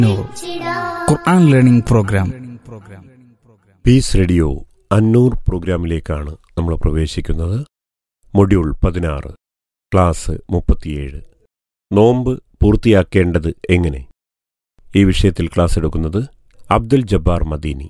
നൂർ Quran learning program peace radio Annoor പ്രോഗ്രാമിലേക്കാണ് നമ്മൾ പ്രവേശിക്കുന്നത് മൊഡ്യൂൾ പതിനാറ് ക്ലാസ് മുപ്പത്തിയേഴ് നോമ്പ് പൂർത്തിയാക്കേണ്ടത് എങ്ങനെ ഈ വിഷയത്തിൽ ക്ലാസ് എടുക്കുന്നത് അബ്ദുൽ ജബ്ബാർ മദീനി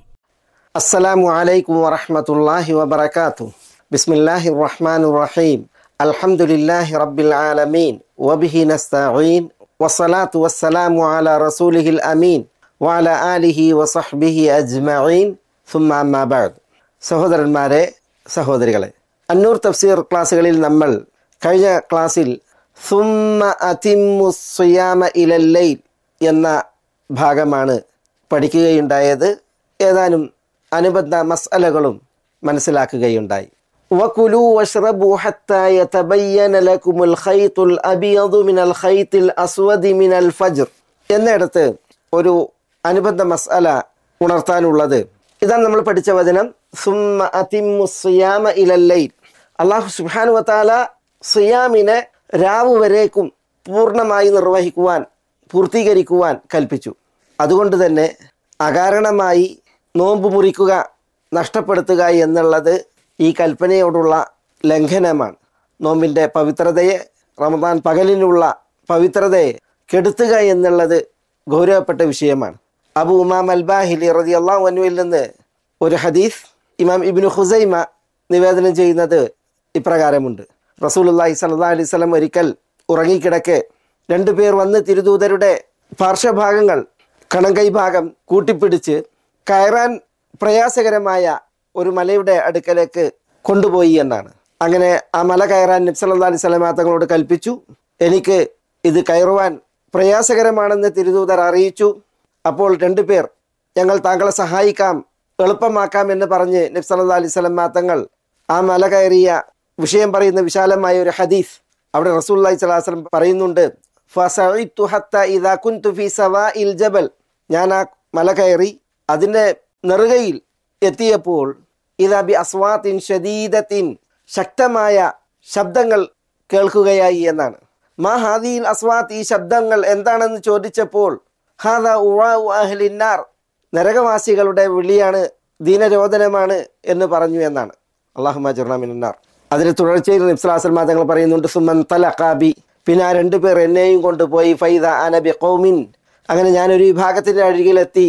السلام عليكم ورحمة الله وبركاته بسم الله الرحمن الرحيم الحمد لله رب العالمين وبه نستعين والصلاة والسلام على رسوله الأمين وعلى آله وصحبه أجمعين ثم أما بعد സഹോദരന്മാരെ സഹോദരികളെ അന്നൂർ തഫ്സീർ ക്ലാസ്സുകളിൽ നമ്മൾ കഴിഞ്ഞ ക്ലാസ്സിൽ സുമ്മ അതിമു സുയാമ ഇലല്ലൈൽ എന്ന ഭാഗമാണ് പഠിക്കുകയുണ്ടായത് ഏതാനും അനുബന്ധ മസ്അലകളും മനസ്സിലാക്കുകയുണ്ടായി وكلوا واشربوا حتى يتبين لكم الخيط الأبيض من الخيط الأسود من الفجر എന്നിടത്ത് ഒരു അനുബന്ധ മസ്അല ഉണർത്താനുള്ളത് ഇതാണ് നമ്മൾ പഠിച്ച വചനം സുമ്മ അതിമു സിയാമ ഇലല്ലൈൽ അള്ളാഹു സുബ്ഹാനു വതാല സിയാമിനെ രാവ് വരേക്കും പൂർണ്ണമായി നിർവഹിക്കുവാൻ പൂർത്തീകരിക്കുവാൻ കൽപ്പിച്ചു അതുകൊണ്ട് തന്നെ അകാരണമായി നോമ്പ് മുറിക്കുക നഷ്ടപ്പെടുത്തുക എന്നുള്ളത് ഈ കൽപ്പനയോടുള്ള ലംഘനമാണ് നോമ്പിൻ്റെ പവിത്രതയെ റമദാൻ പകലിനുള്ള പവിത്രതയെ കെടുത്തുക എന്നുള്ളത് ഗൗരവപ്പെട്ട വിഷയമാണ് അബു ഉമാം അൽബാഹിലി റതി അള്ളാഹു അനുവിൽ നിന്ന് ഒരു ഹദീസ് ഇമാം ഇബിനു ഹുസൈമ നിവേദനം ചെയ്യുന്നത് ഇപ്രകാരമുണ്ട് റസൂലുല്ലാഹി സല്ലാ അലൈഹി സ്വലം ഒരിക്കൽ ഉറങ്ങിക്കിടക്കെ രണ്ടുപേർ വന്ന് തിരുദൂതരുടെ പാർശ്വഭാഗങ്ങൾ കണങ്കൈ ഭാഗം കൂട്ടിപ്പിടിച്ച് കയറാൻ പ്രയാസകരമായ ഒരു മലയുടെ അടുക്കലേക്ക് കൊണ്ടുപോയി എന്നാണ് അങ്ങനെ ആ മല കയറാൻ നബ്സല്ലാ അലൈഹി സ്വലമാ തങ്ങളോട് കൽപ്പിച്ചു എനിക്ക് ഇത് കയറുവാൻ പ്രയാസകരമാണെന്ന് തിരുദൂതർ അറിയിച്ചു അപ്പോൾ രണ്ടുപേർ ഞങ്ങൾ താങ്കളെ സഹായിക്കാം എളുപ്പമാക്കാം എന്ന് പറഞ്ഞ് നബ്സല്ലാ അലൈഹി സ്വലമാ തങ്ങൾ ആ മല കയറിയ വിഷയം പറയുന്ന വിശാലമായ ഒരു ഹദീസ് അവിടെ റസൂല്ലി സ്വലാസ്ലം പറയുന്നുണ്ട് ഫസഇത്തു ഹത്ത ഇദാ കുൻതു ഫി സവാഇൽ ജബൽ ഞാൻ ആ മല കയറി അതിൻ്റെ നെറുകയിൽ എത്തിയപ്പോൾ ഇതാ ബി അസ്വാത്തിൻ ഷദീദത്തിൻ ശക്തമായ ശബ്ദങ്ങൾ കേൾക്കുകയായി എന്നാണ് മാ ഹാദിയിൽ അസ്വാത്ത് ഈ ശബ്ദങ്ങൾ എന്താണെന്ന് ചോദിച്ചപ്പോൾ ഹാദ ഉവാഉ അഹ്ലിന്നാർ നരകവാസികളുടെ വിളിയാണ് ദീനരോധനമാണ് എന്ന് പറഞ്ഞു എന്നാണ് അള്ളാഹു മജുർണമിനാർ അതിന് തുടർച്ചയിൽ നിബ്സലാസൽമാ തങ്ങൾ പറയുന്നുണ്ട് സുമൻ തലഖാബി പിന്നെ ആ രണ്ടുപേർ എന്നെയും കൊണ്ടുപോയി ഫൈദ അനബി കൗമിൻ അങ്ങനെ ഞാനൊരു വിഭാഗത്തിൻ്റെ അരികിലെത്തി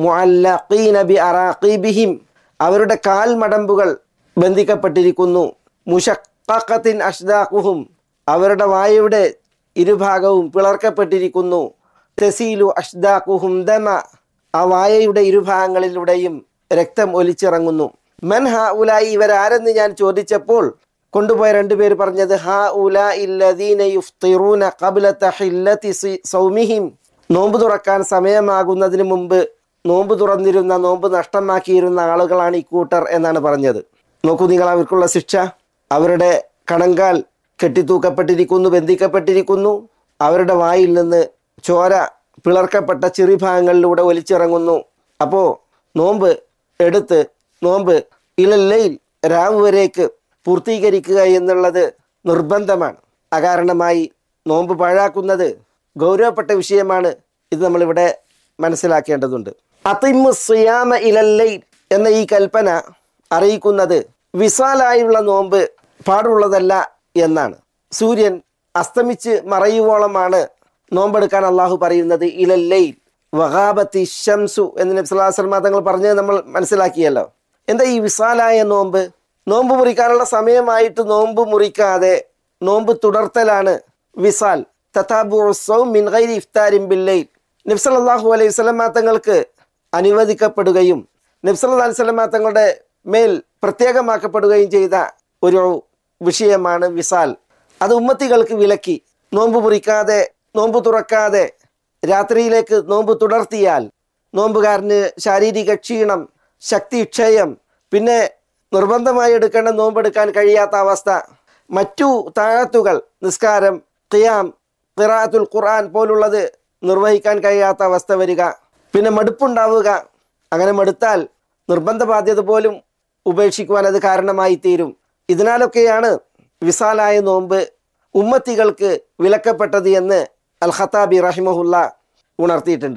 ബി അറാഖീബിഹിം അവരുടെ കാൽ മടമ്പുകൾ ബന്ധിക്കപ്പെട്ടിരിക്കുന്നു മുഷക്കത്തിൻ അഷ്ദാഖുഹും അവരുടെ വായയുടെ ഇരുഭാഗവും പിളർക്കപ്പെട്ടിരിക്കുന്നു തെസീലു അഷ്ദാഖുഹും ദമ ആ വായയുടെ ഇരുഭാഗങ്ങളിലൂടെയും രക്തം ഒലിച്ചിറങ്ങുന്നു മൻ ഹ ഉലായി ഇവരാരെന്ന് ഞാൻ ചോദിച്ചപ്പോൾ കൊണ്ടുപോയ രണ്ടുപേർ പറഞ്ഞത് ഹ ഉല ഇല്ലദീന യുഫ്തിറൂന ഖബ്ല തഹില്ലതി സൗമിഹിം നോമ്പ് തുറക്കാൻ സമയമാകുന്നതിന് മുമ്പ് നോമ്പ് തുറന്നിരുന്ന നോമ്പ് നഷ്ടമാക്കിയിരുന്ന ആളുകളാണ് ഈ കൂട്ടർ എന്നാണ് പറഞ്ഞത് നോക്കൂ നിങ്ങൾ അവർക്കുള്ള ശിക്ഷ അവരുടെ കണങ്കാൽ കെട്ടിത്തൂക്കപ്പെട്ടിരിക്കുന്നു ബന്ധിക്കപ്പെട്ടിരിക്കുന്നു അവരുടെ വായിൽ നിന്ന് ചോര പിളർക്കപ്പെട്ട ചെറിഭാഗങ്ങളിലൂടെ ഒലിച്ചിറങ്ങുന്നു അപ്പോൾ നോമ്പ് എടുത്ത് നോമ്പ് ഇലല്ലയിൽ രാവ് വരേക്ക് പൂർത്തീകരിക്കുക എന്നുള്ളത് നിർബന്ധമാണ് അകാരണമായി നോമ്പ് പാഴാക്കുന്നത് ഗൗരവപ്പെട്ട വിഷയമാണ് ഇത് നമ്മളിവിടെ മനസ്സിലാക്കേണ്ടതുണ്ട് അതിമു സിയാമ ഇലല്ലൈൽ എന്ന ഈ കൽപ്പന അറിയിക്കുന്നത് വിശാലായുള്ള നോമ്പ് പാടുള്ളതല്ല എന്നാണ് സൂര്യൻ അസ്തമിച്ച് മറയുവോളമാണ് നോമ്പെടുക്കാൻ അള്ളാഹു പറയുന്നത് ഇലല്ലൈൽ വഹാബത്തി ഷംസു എന്ന് നബ്സലാസ്ലമ തങ്ങൾ പറഞ്ഞത് നമ്മൾ മനസ്സിലാക്കിയല്ലോ എന്താ ഈ വിശാലായ നോമ്പ് നോമ്പ് മുറിക്കാനുള്ള സമയമായിട്ട് നോമ്പ് മുറിക്കാതെ നോമ്പ് തുടർത്തലാണ് വിസാൽ മിൻ ഗൈരി ഇഫ്താരിൻ ബില്ലൈൽ നബ്സല്ലാഹു അലൈഹി സ്വലമാ തങ്ങൾക്ക് അനുവദിക്കപ്പെടുകയും നബ്സല്ലാ അലൈഹി സ്വലമാ തങ്ങളുടെ മേൽ പ്രത്യേകമാക്കപ്പെടുകയും ചെയ്ത ഒരു വിഷയമാണ് വിസാൽ അത് ഉമ്മത്തികൾക്ക് വിലക്കി നോമ്പ് മുറിക്കാതെ നോമ്പ് തുറക്കാതെ രാത്രിയിലേക്ക് നോമ്പ് തുടർത്തിയാൽ നോമ്പുകാരന് ശാരീരിക ക്ഷീണം ശക്തി ക്ഷയം പിന്നെ നിർബന്ധമായി എടുക്കേണ്ട നോമ്പെടുക്കാൻ കഴിയാത്ത അവസ്ഥ മറ്റു താഴത്തുകൾ നിസ്കാരം ഖിയാം ഖിറാത്തുൽ ഖുർആൻ പോലുള്ളത് നിർവഹിക്കാൻ കഴിയാത്ത അവസ്ഥ വരിക പിന്നെ മടുപ്പുണ്ടാവുക അങ്ങനെ മടുത്താൽ നിർബന്ധ ബാധ്യത പോലും ഉപേക്ഷിക്കുവാൻ അത് കാരണമായി തീരും ഇതിനാലൊക്കെയാണ് വിശാലായ നോമ്പ് ഉമ്മത്തികൾക്ക് വിലക്കപ്പെട്ടത് എന്ന് അൽ ഖത്താബി റഹിമഹുല്ല ഉണർത്തിയിട്ടുണ്ട്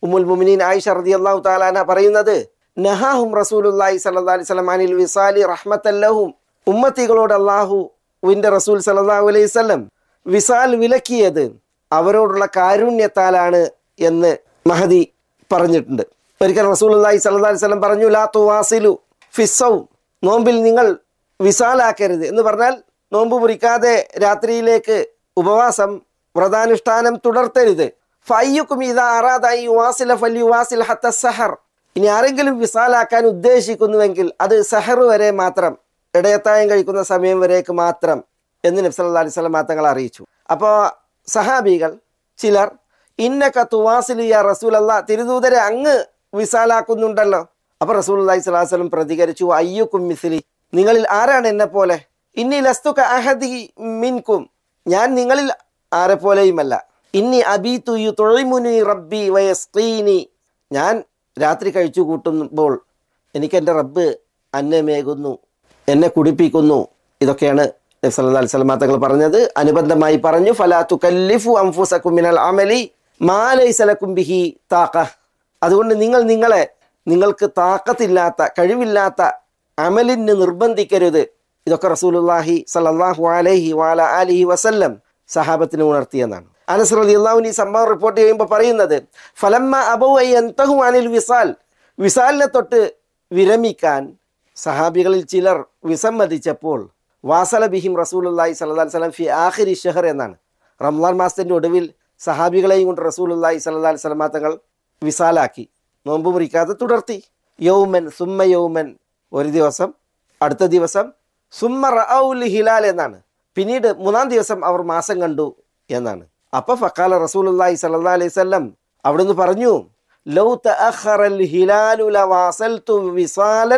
ഉമ്മുൽ മുമിനീൻ ആയിഷ റളിയല്ലാഹു തആലാന പറയുന്നത് നഹാഹും റസൂലുള്ളാഹി സ്വല്ലല്ലാഹി അലൈഹി വസല്ലം അനിൽ വിസാലി റഹ്മത്തല്ലഹും ഉമ്മത്തികളോട് അള്ളാഹുവിന്റെ റസൂൽ സല്ലല്ലാഹു അലൈഹി വസല്ലം വിസാൽ വിലക്കിയത് അവരോടുള്ള കാരുണ്യത്താലാണ് എന്ന് മഹദി പറഞ്ഞിട്ടുണ്ട് ഒരിക്കൽ റസൂലുള്ളാഹി സ്വല്ലല്ലാഹി അലൈഹി വസല്ലം പറഞ്ഞു ലാ തുവാസിലു ഫിസ്സൗം നോമ്പിൽ നിങ്ങൾ വിശാലാക്കരുത് എന്ന് പറഞ്ഞാൽ നോമ്പ് മുറിക്കാതെ രാത്രിയിലേക്ക് ഉപവാസം വ്രതാനുഷ്ഠാനം തുടർത്തരുത് ഫയ്യുക്കും ഇതാ അറാദായി വാസില ഫല്യു വാസിൽ ഹത്ത സഹർ ഇനി ആരെങ്കിലും വിശാലാക്കാൻ ഉദ്ദേശിക്കുന്നുവെങ്കിൽ അത് സഹർ വരെ മാത്രം ഇടയത്തായം കഴിക്കുന്ന സമയം വരേക്ക് മാത്രം എന്ന് നബ്സല്ലാ അലൈഹി സ്വലം തങ്ങൾ അറിയിച്ചു അപ്പോൾ സഹാബികൾ ചിലർ ഇന്നക തുവാസിലു യാ റസൂൽ അല്ല തിരുദൂതരെ അങ്ങ് വിശാലാക്കുന്നുണ്ടല്ലോ അപ്പൊ റസൂൽ അള്ളഹി സ്വലാഹു വസ്ലം പ്രതികരിച്ചു അയ്യുക്കും മിസ്ലി നിങ്ങളിൽ ആരാണ് എന്നെ പോലെ ഇന്നി ലസ്തുക അഹദി മിൻകും ഞാൻ നിങ്ങളിൽ ആരെ പോലെയുമല്ല ഇന്നി അബീതു തൊഴിമുനി റബ്ബി വയസ്കീനി ഞാൻ രാത്രി കഴിച്ചു കൂട്ടുമ്പോൾ എനിക്ക് എൻ്റെ റബ്ബ് അന്നമേകുന്നു എന്നെ കുടിപ്പിക്കുന്നു ഇതൊക്കെയാണ് നബി സല്ലല്ലാഹു അലൈഹി വസല്ലം തങ്ങൾ പറഞ്ഞത് അനുബന്ധമായി പറഞ്ഞു ഫലാ തുകല്ലിഫു അൻഫുസകും മിനൽ അമലി മാ ലൈസ ലക്കും ബിഹി താഖ അതുകൊണ്ട് നിങ്ങൾ നിങ്ങളെ നിങ്ങൾക്ക് താക്കത്തില്ലാത്ത കഴിവില്ലാത്ത അമലിന് നിർബന്ധിക്കരുത് ഇതൊക്കെ റസൂലുള്ളാഹി സല്ലല്ലാഹു അലൈഹി വാല അലിഹി വസല്ലം സഹാബത്തിന് ഉണർത്തിയെന്നാണ് അനസ് റളിയല്ലാഹു ഈ സംഭവം റിപ്പോർട്ട് ചെയ്യുമ്പോൾ പറയുന്നത് ഫലമ്മ അബൗ അൻതഹു അനിൽ വിസാൽ വിസാലിനെ തൊട്ട് വിരമിക്കാൻ സഹാബികളിൽ ചിലർ വിസമ്മതിച്ചപ്പോൾ വാസല ബിഹിം റസൂലുള്ളാഹി സ്വല്ലല്ലാഹി അലൈഹി വസല്ലം ഫി ആഖിരി ഷഹർ എന്നാണ് റംലാൻ മാസത്തിന്റെ ഒടുവിൽ സഹാബികളെയും കൊണ്ട് റസൂലുള്ളാഹി സ്വല്ലല്ലാഹി അലൈഹി വസല്ലം തങ്ങൾ വിസാലാക്കി നോമ്പ് മുറിക്കാതെ തുടർത്തി യൗമൻ സുമ്മ യൗമൻ ഒരു ദിവസം അടുത്ത ദിവസം സുമ്മ റഔൽ ഹിലാൽ എന്നാണ് പിന്നീട് മൂന്നാം ദിവസം അവർ മാസം കണ്ടു എന്നാണ് അപ്പൊ ഫക്കാല റസൂലുള്ളാഹി സ്വല്ലല്ലാഹി അലൈഹി വസല്ലം അവിടുന്ന് പറഞ്ഞു ലൗ തഅഖറൽ ഹിലാലു ലവാസൽതു വിസാലൻ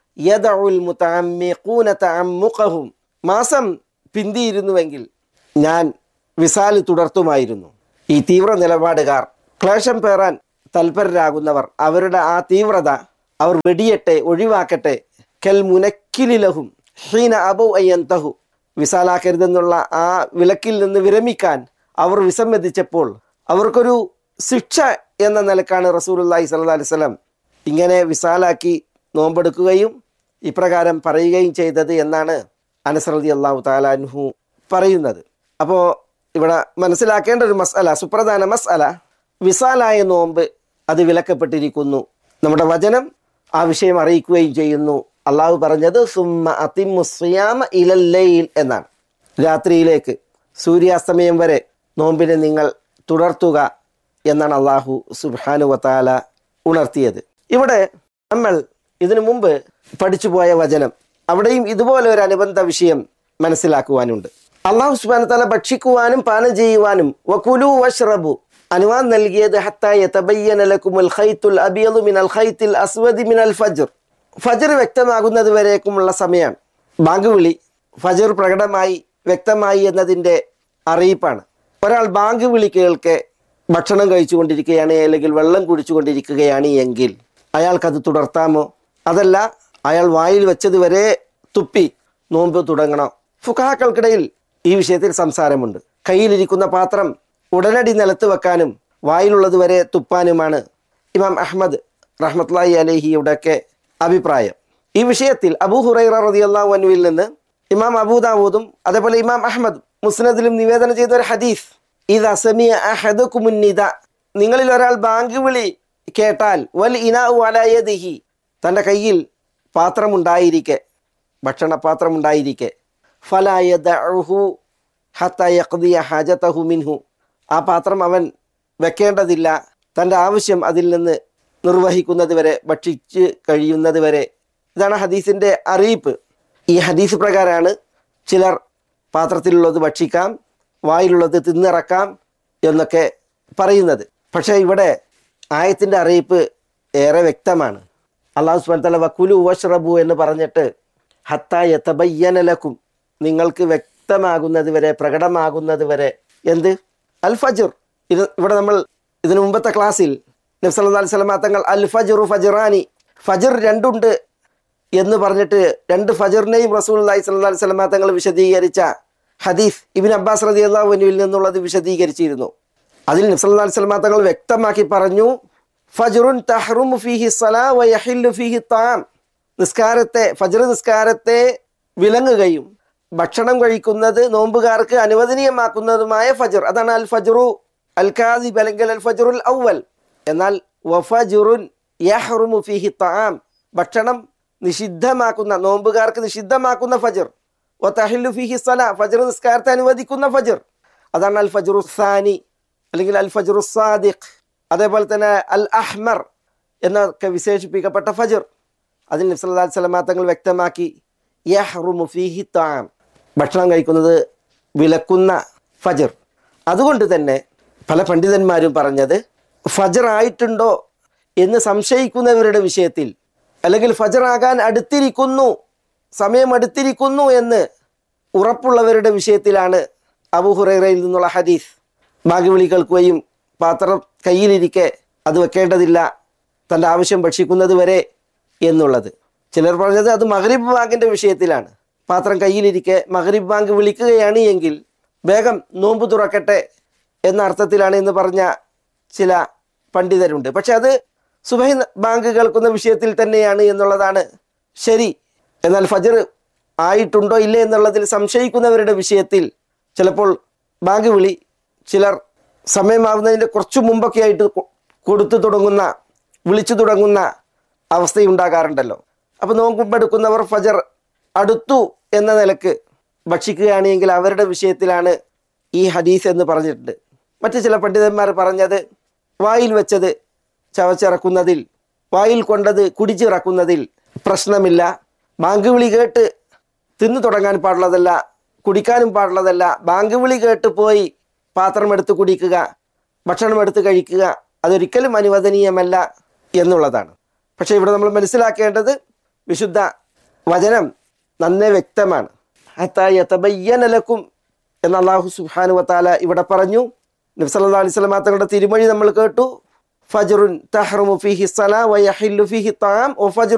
യദഉൽ മുതഅമ്മിഖൂന തഅമ്മുഖഹും മാസം പിന്തിയിരുന്നുവെങ്കിൽ ഞാൻ വിസാല് തുടർത്തുമായിരുന്നു ഈ തീവ്ര നിലപാടുകാർ ക്ലേശം പേറാൻ തൽപരരാകുന്നവർ അവരുടെ ആ തീവ്രത അവർ വെടിയട്ടെ ഒഴിവാക്കട്ടെ കെൽ മുനക്കിലിലഹും ഹീന അബൗ അയ്യന്തഹു വിശാലാക്കരുതെന്നുള്ള ആ വിലക്കിൽ നിന്ന് വിരമിക്കാൻ അവർ വിസമ്മതിച്ചപ്പോൾ അവർക്കൊരു ശിക്ഷ എന്ന നിലക്കാണ് റസൂലുള്ളാഹി സ്വല്ലല്ലാഹി അലൈഹി വസല്ലം ഇങ്ങനെ വിശാലാക്കി നോമ്പെടുക്കുകയും ഇപ്രകാരം പറയുകയും ചെയ്തത് എന്നാണ് അനസ് റളിയല്ലാഹു താലാൻഹു പറയുന്നത് അപ്പോൾ ഇവിടെ മനസ്സിലാക്കേണ്ട ഒരു മസ്അല സുപ്രധാന മസ്അല വിശാലായ നോമ്പ് അത് വിലക്കപ്പെട്ടിരിക്കുന്നു നമ്മുടെ വചനം ആ വിഷയം അറിയിക്കുകയും ചെയ്യുന്നു അള്ളാഹു പറഞ്ഞത് സുമ്മ അതിമുസ്യാമ ഇലല്ലയിൽ എന്നാണ് രാത്രിയിലേക്ക് സൂര്യാസ്തമയം വരെ നോമ്പിനെ നിങ്ങൾ തുടർത്തുക എന്നാണ് അള്ളാഹു സുബാനു വത്താല ഉണർത്തിയത് ഇവിടെ നമ്മൾ ഇതിനു മുമ്പ് പഠിച്ചു പോയ വചനം അവിടെയും ഇതുപോലെ ഒരു അനുബന്ധ വിഷയം മനസ്സിലാക്കുവാനുണ്ട് അള്ളാഹു സുബാന തല ഭക്ഷിക്കുവാനും പാനം ചെയ്യുവാനും വകുലു വഷ്റബു അനുവാദം നൽകിയത് ഹത്തായ തബയ്യനലക്കുമുൽ ഖൈത്തുൽ അബിയദു മിനൽ ഖൈത്തിൽ അസ്വദി മിനൽ ഫജ്ർ ഫജർ വ്യക്തമാകുന്നത് വരേക്കുമുള്ള സമയമാണ് ബാങ്ക് വിളി ഫജർ പ്രകടമായി വ്യക്തമായി എന്നതിൻ്റെ അറിയിപ്പാണ് ഒരാൾ ബാങ്ക് വിളി കേൾക്കെ ഭക്ഷണം കഴിച്ചുകൊണ്ടിരിക്കുകയാണ് അല്ലെങ്കിൽ വെള്ളം കുടിച്ചുകൊണ്ടിരിക്കുകയാണ് എങ്കിൽ അയാൾക്കത് തുടർത്താമോ അതല്ല അയാൾ വായിൽ വെച്ചത് വരെ തുപ്പി നോമ്പ് തുടങ്ങണം ഫുഖാക്കൾക്കിടയിൽ ഈ വിഷയത്തിൽ സംസാരമുണ്ട് കയ്യിലിരിക്കുന്ന പാത്രം ഉടനടി നിലത്ത് വെക്കാനും വായിലുള്ളത് വരെ തുപ്പാനുമാണ് ഇമാം അഹമ്മദ് റഹ്മത്ലായി അലഹിയുടെയൊക്കെ അഭിപ്രായം ഈ വിഷയത്തിൽ അബൂ ഹുറൈറ റളിയല്ലാഹു അൻഹുവിൽ നിന്ന് ഇമാം അബൂദാവൂദും അതേപോലെ ഇമാം അഹമ്മദ് മുസ്നദിലും നിവേദനം ചെയ്ത ഒരു ഹദീസ് ഇത് അസമിയ അഹദുക്കുമുന്നിത നിങ്ങളിൽ ഒരാൾ ബാങ്ക് വിളി കേട്ടാൽ വൽ ഇനാ വലയദിഹി തൻ്റെ കയ്യിൽ പാത്രമുണ്ടായിരിക്കെ ഭക്ഷണപാത്രം ഉണ്ടായിരിക്കെ ഫലായദഹു ഹത്ത യഖ്ദിയ ഹാജതഹു മിൻഹു ആ പാത്രം അവൻ വെക്കേണ്ടതില്ല തൻ്റെ ആവശ്യം അതിൽ നിന്ന് നിർവഹിക്കുന്നത് വരെ ഭക്ഷിച്ച് കഴിയുന്നത് വരെ ഇതാണ് ഹദീസിൻ്റെ അറിയിപ്പ് ഈ ഹദീസ് പ്രകാരമാണ് ചിലർ പാത്രത്തിലുള്ളത് ഭക്ഷിക്കാം വായിലുള്ളത് തിന്നിറക്കാം എന്നൊക്കെ പറയുന്നത് പക്ഷേ ഇവിടെ ആയത്തിൻ്റെ അറിയിപ്പ് ഏറെ വ്യക്തമാണ് അള്ളാഹു സുബാൻ തല വക്കുലു വഷ്റബു എന്ന് പറഞ്ഞിട്ട് ഹത്തായ തബയ്യനലക്കും നിങ്ങൾക്ക് വ്യക്തമാകുന്നത് വരെ പ്രകടമാകുന്നത് വരെ എന്ത് അൽ ഫജർ ഇത് ഇവിടെ നമ്മൾ ഇതിനു മുമ്പത്തെ ക്ലാസ്സിൽ നബ്സല്ലാ അലൈഹി സ്വലമാ തങ്ങൾ അൽ ഫജറു ഫജറാനി ഫജർ രണ്ടുണ്ട് എന്ന് പറഞ്ഞിട്ട് രണ്ട് ഫജറിനെയും റസൂൽ അലൈഹി സ്വല്ലാ അലൈഹി സ്വലമാ തങ്ങൾ വിശദീകരിച്ച ഹദീഫ് ഇബിൻ അബ്ബാസ് റതി അള്ളാഹുവിനുവിൽ നിന്നുള്ളത് വിശദീകരിച്ചിരുന്നു അതിൽ നബ്സല്ലാ അലൈഹി സ്വലമാ തങ്ങൾ വ്യക്തമാക്കി പറഞ്ഞു ഫജറുൻ തഹ്റുമു ഫീഹി സലാ വയഹില്ലു ഫീഹി താം നിസ്കാരത്തെ ഫജർ നിസ്കാരത്തെ വിലങ്ങുകയും ഭക്ഷണം കഴിക്കുന്നത് നോമ്പുകാർക്ക് അനുവദനീയമാക്കുന്നതുമായ ഫജർ അതാണ് അൽ ഫജറു അൽ കാദിബ് അല്ലെങ്കിൽ അൽ ഫജറുൽ ഔവൽ എന്നാൽ വഫജുറുൻ യഹ്റുമു ഫീഹി താം ഭക്ഷണം നിഷിദ്ധമാക്കുന്ന നോമ്പുകാർക്ക് നിഷിദ്ധമാക്കുന്ന ഫജർ വതഹില്ലു ഫീഹി സല ഫജർ നിസ്കാരത്തെ അനുവദിക്കുന്ന ഫജർ അതാണ് അൽ ഫജറു സാനി അല്ലെങ്കിൽ അൽ ഫജറു സാദിഖ് അതേപോലെ തന്നെ അൽ അഹ്മർ എന്നൊക്കെ വിശേഷിപ്പിക്കപ്പെട്ട ഫജർ അതിൽ നബ്സല്ലാ സ്വലമാ തങ്ങൾ വ്യക്തമാക്കി യഹ്റുമു ഫീഹി താം ഭക്ഷണം കഴിക്കുന്നത് വിലക്കുന്ന ഫജർ അതുകൊണ്ട് തന്നെ പല പണ്ഡിതന്മാരും പറഞ്ഞത് ഫജർ ആയിട്ടുണ്ടോ എന്ന് സംശയിക്കുന്നവരുടെ വിഷയത്തിൽ അല്ലെങ്കിൽ ഫജർ ആകാൻ അടുത്തിരിക്കുന്നു സമയം അടുത്തിരിക്കുന്നു എന്ന് ഉറപ്പുള്ളവരുടെ വിഷയത്തിലാണ് അബു ഹുറൈറയിൽ നിന്നുള്ള ഹദീസ് ഭാഗ്യവിളി കേൾക്കുകയും പാത്രം കയ്യിലിരിക്കെ അത് വെക്കേണ്ടതില്ല തൻ്റെ ആവശ്യം ഭക്ഷിക്കുന്നത് വരെ എന്നുള്ളത് ചിലർ പറഞ്ഞത് അത് മഹരിബ് ബാങ്കിൻ്റെ വിഷയത്തിലാണ് പാത്രം കയ്യിലിരിക്കെ മഹരിബ് ബാങ്ക് വിളിക്കുകയാണ് എങ്കിൽ വേഗം നോമ്പ് തുറക്കട്ടെ എന്ന അർത്ഥത്തിലാണ് എന്ന് പറഞ്ഞ ചില പണ്ഡിതരുണ്ട് പക്ഷെ അത് സുബഹി ബാങ്ക് കേൾക്കുന്ന വിഷയത്തിൽ തന്നെയാണ് എന്നുള്ളതാണ് ശരി എന്നാൽ ഫജർ ആയിട്ടുണ്ടോ ഇല്ലേ എന്നുള്ളതിൽ സംശയിക്കുന്നവരുടെ വിഷയത്തിൽ ചിലപ്പോൾ ബാങ്ക് വിളി ചിലർ സമയമാവുന്നതിൻ്റെ കുറച്ചു മുമ്പൊക്കെ ആയിട്ട് കൊ- കൊടുത്തു തുടങ്ങുന്ന വിളിച്ചു തുടങ്ങുന്ന അവസ്ഥയുണ്ടാകാറുണ്ടല്ലോ അപ്പോൾ നോമ്പെടുക്കുന്നവർ ഫജർ അടുത്തു എന്ന നിലക്ക് ഭക്ഷിക്കുകയാണെങ്കിൽ അവരുടെ വിഷയത്തിലാണ് ഈ ഹദീസ് എന്ന് പറഞ്ഞിട്ടുണ്ട് മറ്റു ചില പണ്ഡിതന്മാർ പറഞ്ഞത് വായിൽ വെച്ചത് ചവച്ചിറക്കുന്നതിൽ വായിൽ കൊണ്ടത് കുടിച്ചിറക്കുന്നതിൽ പ്രശ്നമില്ല ബാങ്ക് വിളി കേട്ട് തിന്നു തുടങ്ങാൻ പാടുള്ളതല്ല കുടിക്കാനും പാടുള്ളതല്ല ബാങ്ക് വിളി കേട്ട് പോയി പാത്രം എടുത്ത് കുടിക്കുക ഭക്ഷണം എടുത്ത് കഴിക്കുക അതൊരിക്കലും അനുവദനീയമല്ല എന്നുള്ളതാണ് പക്ഷേ ഇവിടെ നമ്മൾ മനസ്സിലാക്കേണ്ടത് വിശുദ്ധ വചനം നന്നേ വ്യക്തമാണ് ഹത്തായത്തബയ്യനലക്കും എന്ന് അള്ളാഹു സുബ്ഹാനു വതാല ഇവിടെ പറഞ്ഞു നബ്സല്ലാ അലൈഹി സ്വലമാ തങ്ങളുടെ തിരുമൊഴി നമ്മൾ കേട്ടു ഫജറുൻ തഹ്റുമു ഫീഹി സല വയഹില്ലു ഫീഹി താം ഒ ഫജർ